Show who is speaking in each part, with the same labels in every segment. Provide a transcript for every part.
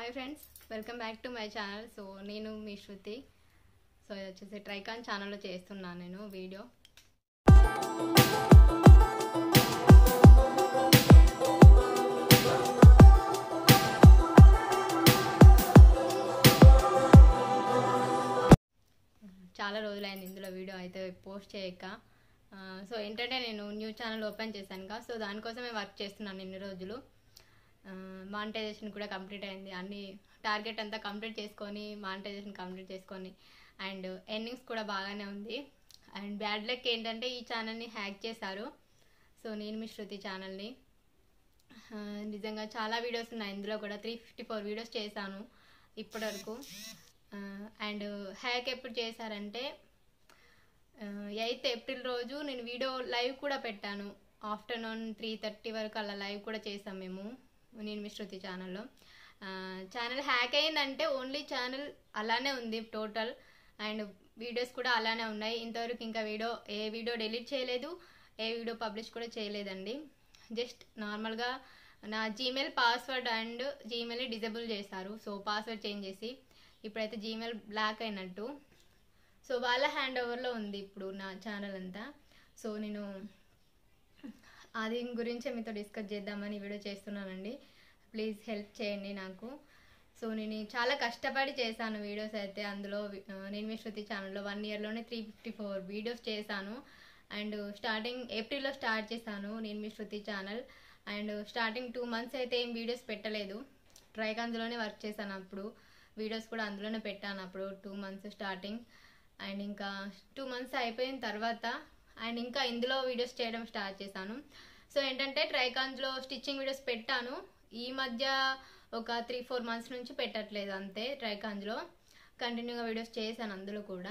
Speaker 1: hi friends welcome back to my channel so నేను మీ శృతి so ఇది వచ్చేసి ట్రైకాన్ ఛానల్లో చేస్తున్నాను నేను వీడియో చాలా రోజులైంది ఇందులో వీడియో అయితే పోస్ట్ చేయక ఆ, సో ఏంటంటే నేను న్యూ ఛానల్ ఓపెన్ చేశాను కదా సో దానికోసమే వర్క్ చేస్తున్నాను ఇన్ని రోజులు మానిటైజేషన్ కూడా కంప్లీట్ అయింది అన్ని టార్గెట్ అంతా కంప్లీట్ చేసుకొని మానిటైజేషన్ కంప్లీట్ చేసుకొని అండ్ ఎర్నింగ్స్ కూడా బాగానే ఉంది అండ్ బ్యాడ్ లక్ ఏంటంటే ఈ ఛానల్ని హ్యాక్ చేశారు సో నేను మీ శృతి ఛానల్ని ఆ, నిజంగా చాలా వీడియోస్ ఉన్నాయి ఇందులో కూడా త్రీ ఫిఫ్టీ ఫోర్ వీడియోస్ చేశాను ఇప్పటివరకు అండ్ హ్యాక్ ఎప్పుడు చేశారంటే ఎయిత్ ఏప్రిల్ రోజు నేను వీడియో లైవ్ కూడా పెట్టాను ఆఫ్టర్నూన్ త్రీ థర్టీ వరకు అలా లైవ్ కూడా చేసాం మేము నేను మీ శృతి ఛానల్లో ఛానల్ హ్యాక్ అయిందంటే ఓన్లీ ఛానల్ అలానే ఉంది టోటల్ అండ్ వీడియోస్ కూడా అలానే ఉన్నాయి ఇంతవరకు ఇంకా వీడియో ఏ వీడియో డిలీట్ చేయలేదు ఏ వీడియో పబ్లిష్ కూడా చేయలేదండి జస్ట్ నార్మల్గా నా జీమెయిల్ పాస్వర్డ్ అండ్ జీమెయిల్ని డిజేబుల్ చేశారు సో పాస్వర్డ్ చేంజ్ చేసి ఇప్పుడైతే జీమెయిల్ బ్లాక్ అయినట్టు సో వాళ్ళ హ్యాండ్ ఓవర్లో ఉంది ఇప్పుడు నా ఛానల్ అంతా సో నేను అది గురించి మీతో డిస్కస్ చేద్దామని వీడియో చేస్తున్నానండి ప్లీజ్ హెల్ప్ చేయండి నాకు సో నేను చాలా కష్టపడి చేశాను వీడియోస్ అయితే అందులో ఆ, నేను మీ శృతి ఛానల్లో వన్ ఇయర్లోనే త్రీ ఫిఫ్టీ ఫోర్ వీడియోస్ చేశాను అండ్ స్టార్టింగ్ ఏప్రిల్లో స్టార్ట్ చేశాను నేను మీ Shruti channel and starting two months అయితే ఏం వీడియోస్ పెట్టలేదు ట్రైక్ అందులోనే వర్క్ చేశాను అప్పుడు వీడియోస్ కూడా అందులోనే పెట్టాను అప్పుడు టూ మంత్స్ స్టార్టింగ్ అండ్ ఇంకా టూ మంత్స్ అయిపోయిన తర్వాత అండ్ ఇంకా ఇందులో వీడియోస్ చేయడం స్టార్ట్ చేశాను సో ఏంటంటే ట్రైకాన్స్లో స్టిచ్చింగ్ వీడియోస్ పెట్టాను ఈ మధ్య ఒక త్రీ ఫోర్ మంత్స్ నుంచి పెట్టట్లేదు అంతే ట్రైకాన్స్లో కంటిన్యూగా వీడియోస్ చేశాను అందులో కూడా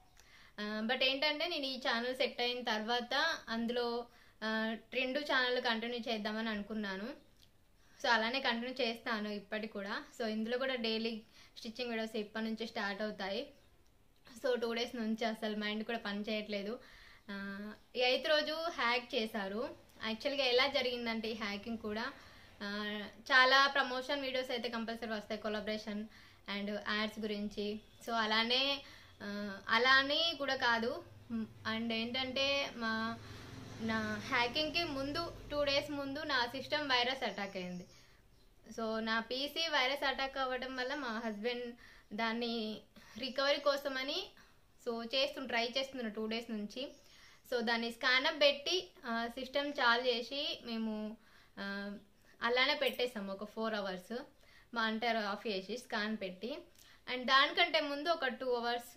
Speaker 1: బట్ ఏంటంటే నేను ఈ ఛానల్ సెట్ అయిన తర్వాత అందులో ఆ, రెండు ఛానల్ కంటిన్యూ చేద్దామని అనుకున్నాను సో అలానే కంటిన్యూ చేస్తాను ఇప్పటికి కూడా సో ఇందులో కూడా డైలీ స్టిచ్చింగ్ వీడియోస్ ఇప్పటి నుంచి స్టార్ట్ అవుతాయి సో టూ డేస్ నుంచి అసలు మైండ్ కూడా పని చేయట్లేదు ఆ, ఈ ఎయిత్ రోజు హ్యాక్ చేశారు యాక్చువల్గా ఎలా జరిగిందంటే ఈ హ్యాకింగ్ కూడా ఆ, చాలా ప్రమోషన్ వీడియోస్ అయితే కంపల్సరీ వస్తాయి కొలాబరేషన్ అండ్ యాడ్స్ గురించి సో అలానే ఆ, అలా అని కూడా కాదు అండ్ ఏంటంటే మా నా హ్యాకింగ్కి ముందు టూ డేస్ ముందు నా సిస్టమ్ వైరస్ అటాక్ అయింది సో నా పీసీ వైరస్ అటాక్ అవ్వడం వల్ల మా హస్బెండ్ దాన్ని రికవరీ కోసమని సో చేస్తు ట్రై చేస్తున్నా టూ డేస్ నుంచి సో దాన్ని స్కానప్ పెట్టి సిస్టమ్ చాలు చేసి మేము ఆ, అలానే పెట్టేసాము ఒక ఫోర్ అవర్స్ మా అంటారు ఆఫ్ చేసి స్కాన్ పెట్టి అండ్ దానికంటే ముందు ఒక టూ అవర్స్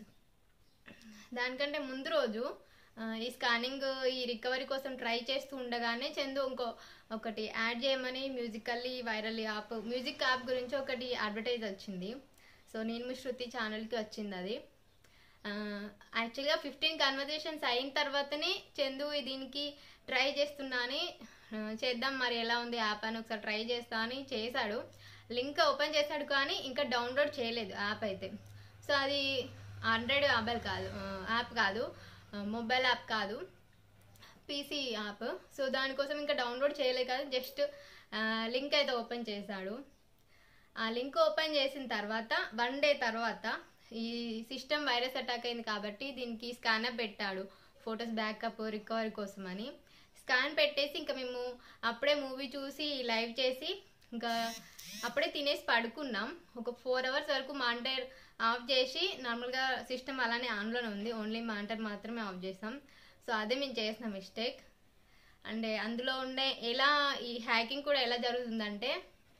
Speaker 1: దానికంటే ముందు రోజు ఆ, ఈ స్కానింగ్ ఈ రికవరీ కోసం ట్రై చేస్తూ ఉండగానే చందు ఇంకో ఒకటి యాడ్ చేయమని musically viral app music app గురించి ఒకటి అడ్వర్టైజ్ వచ్చింది సో నేను మీ శృతి ఛానల్కి వచ్చింది అది యాక్చువల్గా ఫిఫ్టీన్ కన్వర్జేషన్స్ అయిన తర్వాతనే చందు దీనికి ట్రై చేస్తున్నా అని ఆ, చేద్దాం మరి ఎలా ఉంది యాప్ అని ఒకసారి ట్రై చేస్తా అని చేశాడు లింక్ ఓపెన్ చేశాడు కానీ ఇంకా డౌన్లోడ్ చేయలేదు యాప్ అయితే సో అది ఆండ్రాయిడ్ మొబైల్ కాదు యాప్ కాదు మొబైల్ యాప్ కాదు పీసీ యాప్ సో దానికోసం ఇంకా డౌన్లోడ్ చేయలేదు కదా జస్ట్ లింక్ అయితే ఓపెన్ చేశాడు ఆ లింక్ ఓపెన్ చేసిన తర్వాత వన్ డే తర్వాత ఈ సిస్టమ్ వైరస్ అటాక్ అయింది కాబట్టి దీనికి స్కానర్ పెట్టాడు ఫొటోస్ బ్యాకప్ రికవరీ కోసం అని స్కాన్ పెట్టేసి ఇంకా మేము అప్పుడే మూవీ చూసి లైవ్ చేసి ఇంకా అప్పుడే తినేసి పడుకున్నాం ఒక ఫోర్ అవర్స్ వరకు మానిటర్ ఆఫ్ చేసి నార్మల్గా సిస్టమ్ అలానే ఆన్లోనే ఉంది ఓన్లీ మానిటర్ మాత్రమే ఆఫ్ చేసాం సో అదే మేము చేసిన మిస్టేక్ అండ్ అందులో ఉండే ఎలా ఈ హ్యాకింగ్ కూడా ఎలా జరుగుతుందంటే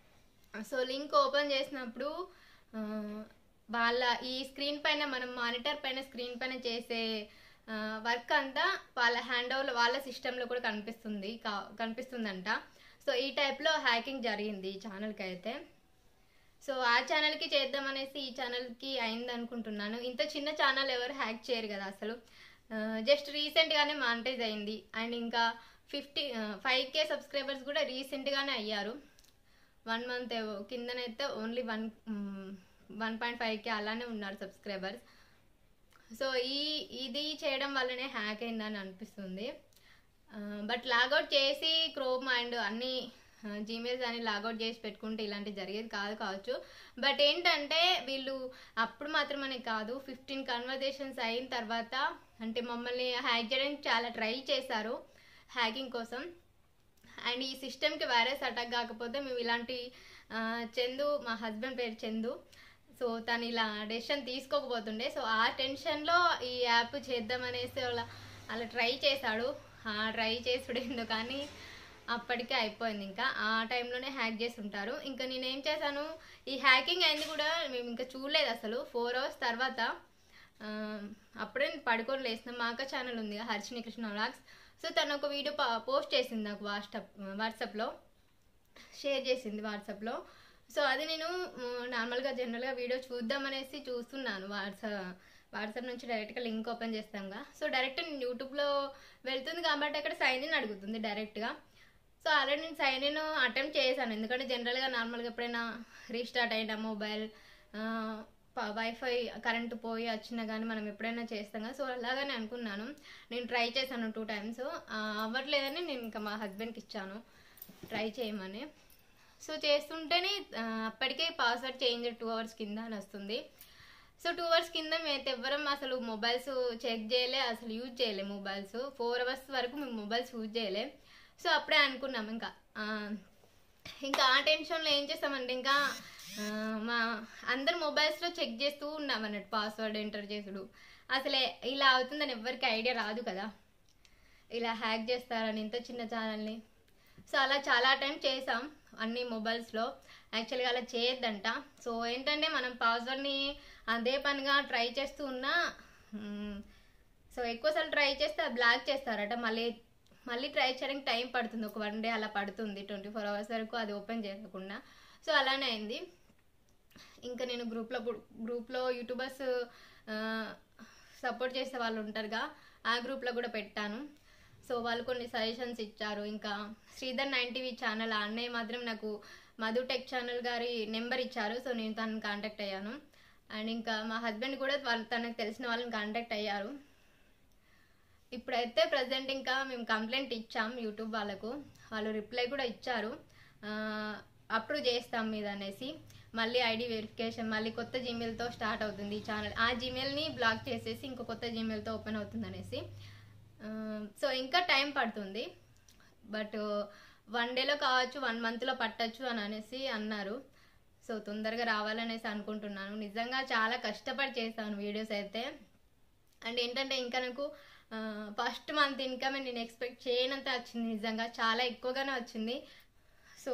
Speaker 1: సో లింక్ ఓపెన్ చేసినప్పుడు ఆ, వాళ్ళ ఈ స్క్రీన్ పైన మనం మానిటర్ పైన స్క్రీన్ పైన చేసే వర్క్ అంతా వాళ్ళ హ్యాండ్ ఓవర్ వాళ్ళ సిస్టంలో కూడా కనిపిస్తుంది కా- కనిపిస్తుందంట సో ఈ టైప్లో హ్యాకింగ్ జరిగింది ఈ ఛానల్కి అయితే సో ఆ ఛానల్కి చేద్దామనేసి ఈ ఛానల్కి అయింది అనుకుంటున్నాను ఇంత చిన్న ఛానల్ ఎవరు హ్యాక్ చేయరు కదా అసలు జస్ట్ రీసెంట్గానే మానిటైజ్ అయింది అండ్ ఇంకా ఫిఫ్టీ ఫైవ్ కే సబ్స్క్రైబర్స్ కూడా రీసెంట్గానే అయ్యారు వన్ మంత్ కిందనైతే only one one point five K అలానే ఉన్నారు సబ్స్క్రైబర్స్ సో ఈ ఇది చేయడం వల్లనే హ్యాక్ అయిందని అనిపిస్తుంది బట్ లాగౌట్ చేసి క్రోమ్ అండ్ అన్ని జీమెయిల్స్ అని లాగౌట్ చేసి పెట్టుకుంటే ఇలాంటి జరిగేది కాదు కావచ్చు బట్ ఏంటంటే వీళ్ళు అప్పుడు మాత్రమే కాదు ఫిఫ్టీన్ కన్వర్జేషన్స్ అయిన తర్వాత అంటే మమ్మల్ని హ్యాక్ చేయడానికి చాలా ట్రై చేశారు హ్యాకింగ్ కోసం అండ్ ఈ సిస్టమ్కి వైరస్ అటాక్ కాకపోతే మేము ఇలాంటి ఆ, చందు మా హస్బెండ్ పేరు చందు సో తను ఇలా డెసిషన్ తీసుకోకపోతుండే సో ఆ టెన్షన్లో ఈ యాప్ చేద్దామనేసి అలా అలా ట్రై చేశాడు ఆ ట్రై చేసుడు ఎందుకు కానీ అప్పటికే అయిపోయింది ఇంకా ఆ టైంలోనే హ్యాక్ చేసి ఉంటారు ఇంకా నేనేం చేశాను ఈ హ్యాకింగ్ అయింది కూడా మేము ఇంకా చూడలేదు అసలు ఫోర్ అవర్స్ తర్వాత ఆ, అప్పుడే నేను పడుకొని లేసిన మా అక్క ఛానల్ ఉంది హర్షిని కృష్ణ వ్లాగ్స్ సో తను ఒక వీడియో పోస్ట్ చేసింది నాకు వాట్సాప్ వాట్సాప్లో షేర్ చేసింది వాట్సాప్లో సో అది నేను మ్, నార్మల్గా జనరల్గా వీడియో చూద్దామనేసి చూస్తున్నాను వాట్సాప్ వాట్సాప్ నుంచి డైరెక్ట్గా లింక్ ఓపెన్ చేస్తాంగా సో డైరెక్ట్ నేను యూట్యూబ్లో వెళ్తుంది కాబట్టి అక్కడ సైన్ ఇన్ అడుగుతుంది డైరెక్ట్గా సో ఆల్రెడీ నేను సైన్ ఇన్ అటెంప్ట్ చేశాను ఎందుకంటే జనరల్గా నార్మల్గా ఎప్పుడైనా రీస్టార్ట్ అయినా మొబైల్ వైఫై కరెంటు పోయి వచ్చినా కానీ మనం ఎప్పుడైనా చేస్తాం కదా సో అలాగనే అనుకున్నాను నేను ట్రై చేశాను టూ టైమ్స్ అవ్వట్లేదని నేను ఇంకా మా హస్బెండ్కి ఇచ్చాను ట్రై చేయమని సో చేస్తుంటేనే ఆ, అప్పటికే పాస్వర్డ్ చేంజ్ టూ అవర్స్ కింద అని వస్తుంది సో టూ అవర్స్ కింద మేమైతే ఎవ్వరం అసలు మొబైల్స్ చెక్ చేయలే అసలు యూజ్ చేయలే మొబైల్స్ ఫోర్ అవర్స్ వరకు మేము మొబైల్స్ యూజ్ చేయలే సో అప్పుడే అనుకున్నాం ఇంకా ఆ, ఇంకా ఆ టెన్షన్లో ఏం చేస్తామంటే ఇంకా ఆ, మా అందరు మొబైల్స్లో చెక్ చేస్తూ ఉన్నాం అన్నట్టు పాస్వర్డ్ ఎంటర్ చేసుడు అసలే ఇలా అవుతుందని ఎవరికి ఐడియా రాదు కదా ఇలా హ్యాక్ చేస్తారని ఇంత చిన్న ఛానల్ని సో అలా చాలా టైం చేసాం అన్ని మొబైల్స్లో యాక్చువల్గా అలా చేయొద్దంట సో ఏంటంటే మనం పాస్వర్డ్ని అదే పనిగా ట్రై చేస్తూ ఉన్నా మ్, సో ఎక్కువసార్లు ట్రై చేస్తే అది బ్లాక్ చేస్తారట మళ్ళీ మళ్ళీ ట్రై చేయడానికి టైం పడుతుంది ఒక వన్ డే అలా పడుతుంది ట్వంటీ ఫోర్ అవర్స్ వరకు అది ఓపెన్ చేయకుండా సో అలానే అయింది ఇంకా నేను గ్రూప్లో గ్రూప్లో యూట్యూబర్స్ సపోర్ట్ చేసే వాళ్ళు ఉంటారుగా ఆ గ్రూప్లో కూడా పెట్టాను సో వాళ్ళు కొన్ని సజెషన్స్ ఇచ్చారు ఇంకా శ్రీధర్ నైన్ టీవీ ఛానల్ ఆ అన్నయ్య మాత్రం నాకు మధు టెక్ ఛానల్ గారి నెంబర్ ఇచ్చారు సో నేను తనని కాంటాక్ట్ అయ్యాను అండ్ ఇంకా మా హస్బెండ్ కూడా వాళ్ళు తనకు తెలిసిన వాళ్ళని కాంటాక్ట్ అయ్యారు ఇప్పుడైతే ప్రజెంట్ ఇంకా మేము కంప్లైంట్ ఇచ్చాం యూట్యూబ్ వాళ్ళకు వాళ్ళు రిప్లై కూడా ఇచ్చారు అప్రూవ్ చేస్తాం మీద అనేసి మళ్ళీ ఐడి వెరిఫికేషన్ మళ్ళీ కొత్త జీమెయిల్తో స్టార్ట్ అవుతుంది ఈ ఛానల్ ఆ జీమెయిల్ని బ్లాక్ చేసేసి ఇంకో కొత్త జీమెయిల్తో ఓపెన్ అవుతుంది అనేసి సో ఇంకా టైం పడుతుంది బట్ వన్ డేలో కావచ్చు వన్ మంత్లో పట్టచ్చు అని అనేసి అన్నారు సో తొందరగా రావాలనేసి అనుకుంటున్నాను నిజంగా చాలా కష్టపడి చేశాను వీడియోస్ అయితే అండ్ ఏంటంటే ఇంకా నాకు ఫస్ట్ మంత్ ఇన్కమ్ నేను ఎక్స్పెక్ట్ చేయనంత వచ్చింది నిజంగా చాలా ఎక్కువగానే వచ్చింది సో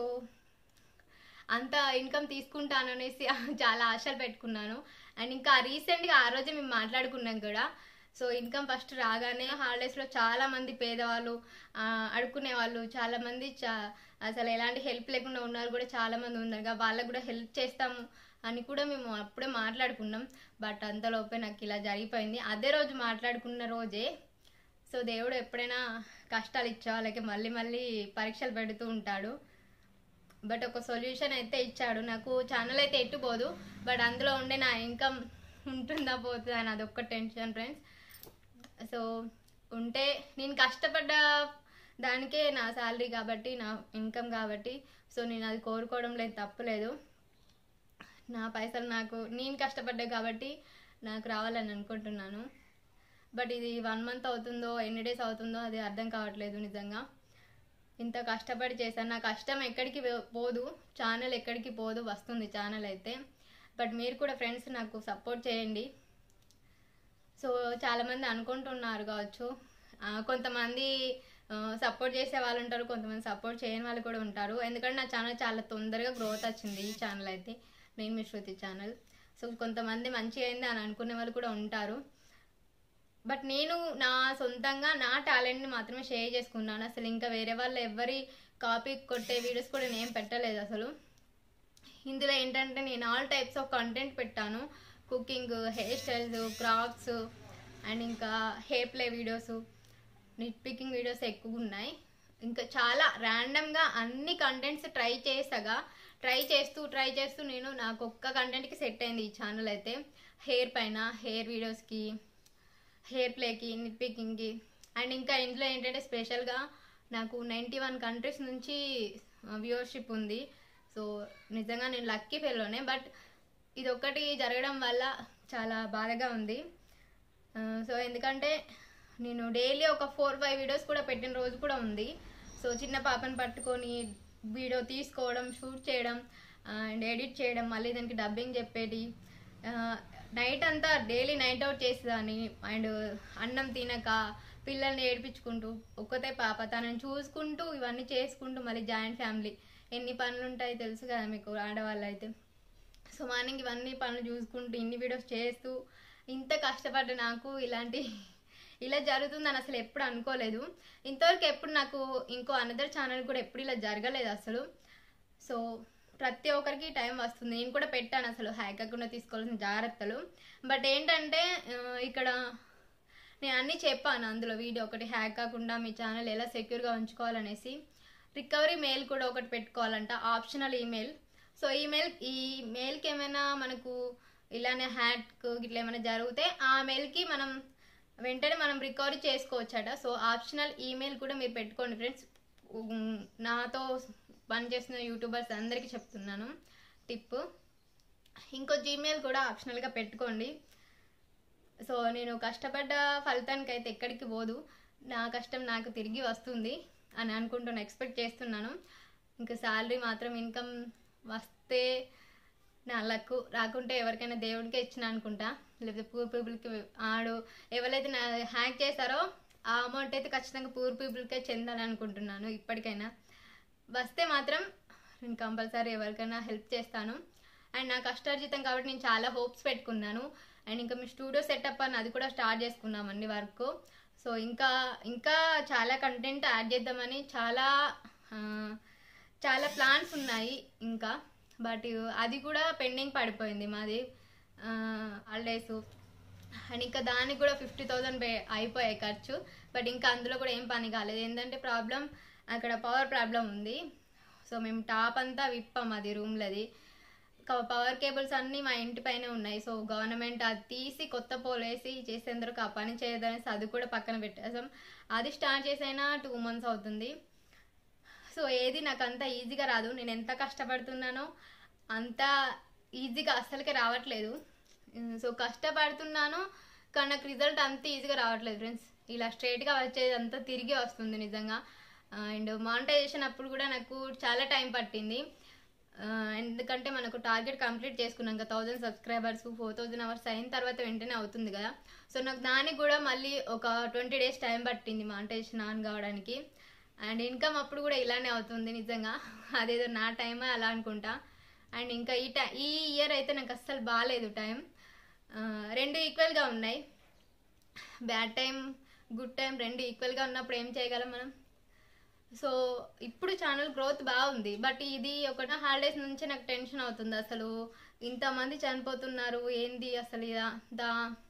Speaker 1: అంత ఇన్కమ్ తీసుకుంటాను అనేసి చాలా ఆశలు పెట్టుకున్నాను అండ్ ఇంకా రీసెంట్గా ఆ రోజే మేము మాట్లాడుకున్నాం కూడా సో ఇన్కమ్ ఫస్ట్ రాగానే హాలిడేస్లో చాలా మంది పేదవాళ్ళు ఆ, అడుక్కునే వాళ్ళు చాలా మంది చా అసలు ఎలాంటి హెల్ప్ లేకుండా ఉన్నారు కూడా చాలా మంది ఉన్నారు కదా, వాళ్ళకు కూడా హెల్ప్ చేస్తాము అని కూడా మేము అప్పుడే మాట్లాడుకున్నాం బట్ అంతలోపే నాకు ఇలా జరిగిపోయింది అదే రోజు మాట్లాడుకున్న రోజే సో దేవుడు ఎప్పుడైనా కష్టాలు ఇచ్చే వాళ్ళకి మళ్ళీ మళ్ళీ పరీక్షలు పెడుతూ ఉంటాడు బట్ ఒక సొల్యూషన్ అయితే ఇచ్చాడు నాకు ఛానల్ అయితే ఎట్టుపోదు బట్ అందులో ఉండే నా ఇన్కమ్ ఉంటుందా పోతుందా అని అదొక్క టెన్షన్ ఫ్రెండ్స్ సో ఉంటే నేను కష్టపడ్డ దానికే నా శాలరీ కాబట్టి నా ఇన్కమ్ కాబట్టి సో నేను అది కోరుకోవడం లేదు తప్పులేదు నా పైసలు నాకు నేను కష్టపడ్డా కాబట్టి నాకు రావాలని అనుకుంటున్నాను బట్ ఇది వన్ మంత్ అవుతుందో ఎన్ని డేస్ అవుతుందో అది అర్థం కావట్లేదు నిజంగా ఇంత కష్టపడి చేశాను నా కష్టం ఎక్కడికి వే- పోదు ఛానల్ ఎక్కడికి పోదు వస్తుంది ఛానల్ అయితే బట్ మీరు కూడా ఫ్రెండ్స్ నాకు సపోర్ట్ చేయండి సో చాలామంది అనుకుంటున్నారు కావచ్చు ఆ, కొంతమంది సపోర్ట్ చేసే వాళ్ళు ఉంటారు కొంతమంది సపోర్ట్ చేయని వాళ్ళు కూడా ఉంటారు ఎందుకంటే నా ఛానల్ చాలా తొందరగా గ్రోత్ వచ్చింది ఈ ఛానల్ అయితే నేను మీ శృతి ఛానల్ సో కొంతమంది మంచిగా అయింది అని అనుకునే వాళ్ళు కూడా ఉంటారు బట్ నేను నా సొంతంగా నా టాలెంట్ని మాత్రమే షేర్ చేసుకున్నాను అసలు ఇంకా వేరే వాళ్ళు ఎవరి కాపీ కొట్టే వీడియోస్ కూడా నేను పెట్టలేదు అసలు ఇందులో ఏంటంటే నేను ఆల్ టైప్స్ ఆఫ్ కంటెంట్ పెట్టాను cooking hair styles crafts and ఇంకా hair play videos nit picking videos ఎక్కువ ఉన్నాయి ఇంకా చాలా ర్యాండమ్గా అన్ని కంటెంట్స్ ట్రై చేసగా ట్రై చేస్తూ ట్రై చేస్తూ నేను నాకు ఒక్క కంటెంట్కి సెట్ అయింది ఈ ఛానల్ అయితే హెయిర్ పైన హెయిర్ వీడియోస్కి హెయిర్ ప్లేకి నిట్ పికింగ్కి అండ్ ఇంకా ఇందులో ఏంటంటే స్పెషల్గా నాకు నైంటీ వన్ కంట్రీస్ నుంచి వ్యూవర్షిప్ ఉంది సో నిజంగా నేను లక్కీ ఫెలోనే బట్ ఇది ఒకటి జరగడం వల్ల చాలా బాధగా ఉంది ఆ, సో ఎందుకంటే నేను డైలీ ఒక ఫోర్ ఫైవ్ వీడియోస్ కూడా పెట్టిన రోజు కూడా ఉంది సో చిన్న పాపని పట్టుకొని వీడియో తీసుకోవడం షూట్ చేయడం అండ్ ఎడిట్ చేయడం మళ్ళీ దానికి డబ్బింగ్ చెప్పేది నైట్ అంతా డైలీ నైట్ అవుట్ చేసేదాన్ని అండ్ అన్నం తినక పిల్లల్ని ఏడిపించుకుంటూ ఒక్కతే పాప తనని చూసుకుంటూ ఇవన్నీ చేసుకుంటూ మళ్ళీ జాయింట్ ఫ్యామిలీ ఎన్ని పనులు ఉంటాయి తెలుసు కదా మీకు ఆడవాళ్ళు అయితే సో మార్నింగ్ ఇవన్నీ పనులు చూసుకుంటూ ఇన్ని వీడియోస్ చేస్తూ ఇంత కష్టపడ్డ నాకు ఇలాంటి ఇలా జరుగుతుందని అసలు ఎప్పుడు అనుకోలేదు ఇంతవరకు ఎప్పుడు నాకు ఇంకో అనదర్ ఛానల్ కూడా ఎప్పుడు ఇలా జరగలేదు అసలు సో ప్రతి ఒక్కరికి టైం వస్తుంది నేను కూడా పెట్టాను అసలు హ్యాక్ అవ్వకుండా తీసుకోవాల్సిన జాగ్రత్తలు బట్ ఏంటంటే ఆ, ఇక్కడ నేను అన్నీ చెప్పాను అందులో వీడియో ఒకటి హ్యాక్ కాకుండా మీ ఛానల్ ఎలా సెక్యూర్గా ఉంచుకోవాలనేసి రికవరీ మెయిల్ కూడా ఒకటి పెట్టుకోవాలంట ఆప్షనల్ ఈమెయిల్ సో ఈమెయిల్ ఈ మెయిల్కి ఏమైనా మనకు ఇలానే హ్యాక్ ఇట్లా ఏమైనా జరిగితే ఆ మెయిల్కి మనం వెంటనే మనం రికవరీ చేసుకోవచ్చట సో ఆప్షనల్ ఈమెయిల్ కూడా మీరు పెట్టుకోండి ఫ్రెండ్స్ ఉమ్, నాతో పనిచేస్తున్న యూట్యూబర్స్ అందరికీ చెప్తున్నాను టిప్ ఇంకో జీమెయిల్ కూడా ఆప్షనల్గా పెట్టుకోండి సో నేను కష్టపడ్డ ఫలితానికి అయితే ఎక్కడికి పోదు నా కష్టం నాకు తిరిగి వస్తుంది అని అనుకుంటున్నా ఎక్స్పెక్ట్ చేస్తున్నాను ఇంకా శాలరీ మాత్రం ఇన్కమ్ వస్తే నా లక్ రాకుంటే ఎవరికైనా దేవుడికే ఇచ్చిన అనుకుంటా లేకపోతే పూర్ పీపుల్కి ఆడు ఎవరైతే నా హ్యాక్ చేశారో ఆ అమౌంట్ అయితే ఖచ్చితంగా పూర్ పీపుల్కే చెందాలి అనుకుంటున్నాను ఇప్పటికైనా వస్తే మాత్రం నేను కంపల్సరీ ఎవరికైనా హెల్ప్ చేస్తాను అండ్ నా కష్టార్జితం కాబట్టి నేను చాలా హోప్స్ పెట్టుకున్నాను అండ్ ఇంకా మీ స్టూడియో సెటప్ అని అది కూడా స్టార్ట్ చేసుకున్నామండి వర్క్ సో ఇంకా ఇంకా చాలా కంటెంట్ యాడ్ చేద్దామని చాలా ఆ, చాలా ప్లాన్స్ ఉన్నాయి ఇంకా బట్ అది కూడా పెండింగ్ పడిపోయింది మాది హాలిడేస్ అండ్ ఇంకా దానికి కూడా ఫిఫ్టీ థౌజండ్ పే అయిపోయాయి ఖర్చు బట్ ఇంకా అందులో కూడా ఏం పని కాలేదు ఏంటంటే ప్రాబ్లం అక్కడ పవర్ ప్రాబ్లం ఉంది సో మేము టాప్ అంతా విప్పాం అది రూమ్లది పవర్ కేబుల్స్ అన్నీ మా ఇంటి పైన ఉన్నాయి సో గవర్నమెంట్ అది తీసి కొత్త పోల్ వేసి చేసేందుకు ఆ పని చేయదనేసి అది కూడా పక్కన పెట్టేసాం అది స్టార్ట్ చేసైనా టూ మంత్స్ అవుతుంది సో ఏది నాకు అంత ఈజీగా రాదు నేను ఎంత కష్టపడుతున్నానో అంత ఈజీగా అస్సలకే రావట్లేదు ఉమ్, సో కష్టపడుతున్నాను కానీ నాకు రిజల్ట్ అంత ఈజీగా రావట్లేదు ఫ్రెండ్స్ ఇలా స్ట్రైట్గా వచ్చేది అంతా తిరిగి వస్తుంది నిజంగా అండ్ మానిటైజేషన్ అప్పుడు కూడా నాకు చాలా టైం పట్టింది ఆ, ఎందుకంటే మనకు టార్గెట్ కంప్లీట్ చేసుకున్నాం thousand subscribers four thousand hours అయిన తర్వాత వెంటనే అవుతుంది కదా సో నాకు దానికి కూడా మళ్ళీ ఒక ట్వంటీ డేస్ టైం పట్టింది మానిటైజేషన్ ఆన్ కావడానికి అండ్ ఇన్కమ్ అప్పుడు కూడా ఇలానే అవుతుంది నిజంగా అదేదో నా టైమే అలా అనుకుంటా అండ్ ఇంకా ఈ టై ఈ ఇయర్ అయితే నాకు అస్సలు బాగాలేదు టైం ఆ, రెండు ఈక్వల్గా ఉన్నాయి బ్యాడ్ టైం గుడ్ టైం రెండు ఈక్వల్గా ఉన్నప్పుడు ఏం చేయగలం మనం సో ఇప్పుడు ఛానల్ గ్రోత్ బాగుంది బట్ ఇది ఒక హాలిడేస్ నుంచి నాకు టెన్షన్ అవుతుంది అసలు ఇంతమంది చనిపోతున్నారు ఏంది అసలు ఇదా దా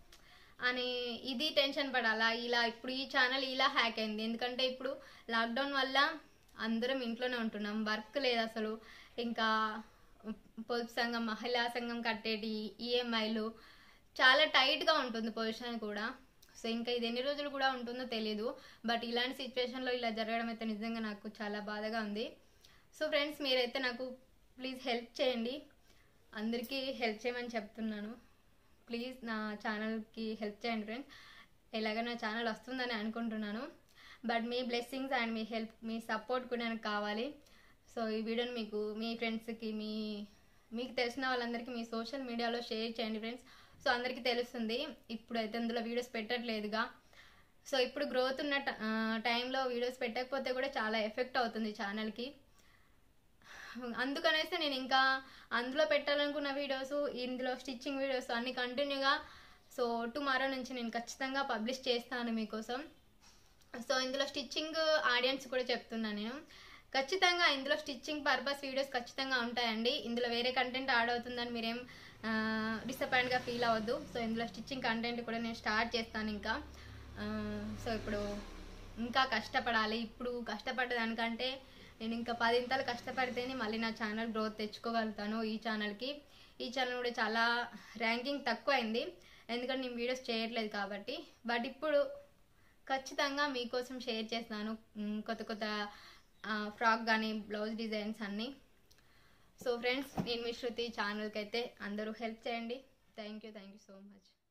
Speaker 1: అని ఇది టెన్షన్ పడాలా ఇలా ఇప్పుడు ఈ ఛానల్ ఇలా హ్యాక్ అయింది ఎందుకంటే ఇప్పుడు లాక్డౌన్ వల్ల అందరం ఇంట్లోనే ఉంటున్నాం వర్క్ లేదు అసలు ఇంకా పొదుపు సంఘం మహిళా సంఘం కట్టేటి ఈఎంఐలు చాలా టైట్గా ఉంటుంది పొజిషన్ కూడా సో ఇంకా ఇది ఎన్ని రోజులు కూడా ఉంటుందో తెలియదు బట్ ఇలాంటి సిచ్యువేషన్లో ఇలా జరగడం అయితే నిజంగా నాకు చాలా బాధగా ఉంది సో ఫ్రెండ్స్ మీరైతే నాకు ప్లీజ్ హెల్ప్ చేయండి అందరికీ హెల్ప్ చేయమని చెప్తున్నాను ప్లీజ్ నా ఛానల్కి హెల్ప్ చేయండి ఫ్రెండ్స్ ఎలాగ నా ఛానల్ వస్తుందని అనుకుంటున్నాను బట్ మీ బ్లెస్సింగ్స్ అండ్ మీ హెల్ప్ మీ సపోర్ట్ కూడా నాకు కావాలి సో ఈ వీడియోని మీకు మీ ఫ్రెండ్స్కి మీ మీకు తెలిసిన వాళ్ళందరికీ మీ సోషల్ మీడియాలో షేర్ చేయండి ఫ్రెండ్స్ సో అందరికీ తెలుస్తుంది ఇప్పుడు అయితే అందులో వీడియోస్ పెట్టట్లేదుగా సో ఇప్పుడు గ్రోత్ ఉన్న ట- ఆ, టైంలో వీడియోస్ పెట్టకపోతే కూడా చాలా ఎఫెక్ట్ అవుతుంది ఛానల్కి అందుకనేసి నేను ఇంకా అందులో పెట్టాలనుకున్న వీడియోస్ ఇందులో స్టిచ్చింగ్ వీడియోస్ అన్ని కంటిన్యూగా సో టుమారో నుంచి నేను ఖచ్చితంగా పబ్లిష్ చేస్తాను మీకోసం సో ఇందులో స్టిచ్చింగ్ ఆడియన్స్ కూడా చెప్తున్నాను నేను ఖచ్చితంగా ఇందులో స్టిచ్చింగ్ పర్పస్ వీడియోస్ ఖచ్చితంగా ఉంటాయండి ఇందులో వేరే కంటెంట్ యాడ్ అవుతుందని మీరేం డిసప్పాయింట్గా ఫీల్ అవ్వద్దు సో ఇందులో స్టిచ్చింగ్ కంటెంట్ కూడా నేను స్టార్ట్ చేస్తాను ఇంకా ఆ, సో ఇప్పుడు ఇంకా కష్టపడాలి ఇప్పుడు కష్టపడ్డదానికంటే నేను ఇంకా పదింతలు కష్టపడితేనే మళ్ళీ నా ఛానల్ గ్రోత్ తెచ్చుకోగలుగుతాను ఈ ఛానల్కి ఈ ఛానల్ కూడా చాలా ర్యాంకింగ్ తక్కువ అయింది ఎందుకంటే నేను వీడియోస్ చేయట్లేదు కాబట్టి బట్ ఇప్పుడు ఖచ్చితంగా మీకోసం షేర్ చేస్తాను ఉమ్, కొత్త కొత్త ఫ్రాక్ కానీ బ్లౌజ్ డిజైన్స్ అన్నీ సో ఫ్రెండ్స్ నేను మీ శృతి ఛానల్కి అయితే అందరూ హెల్ప్ చేయండి thank you thank you so much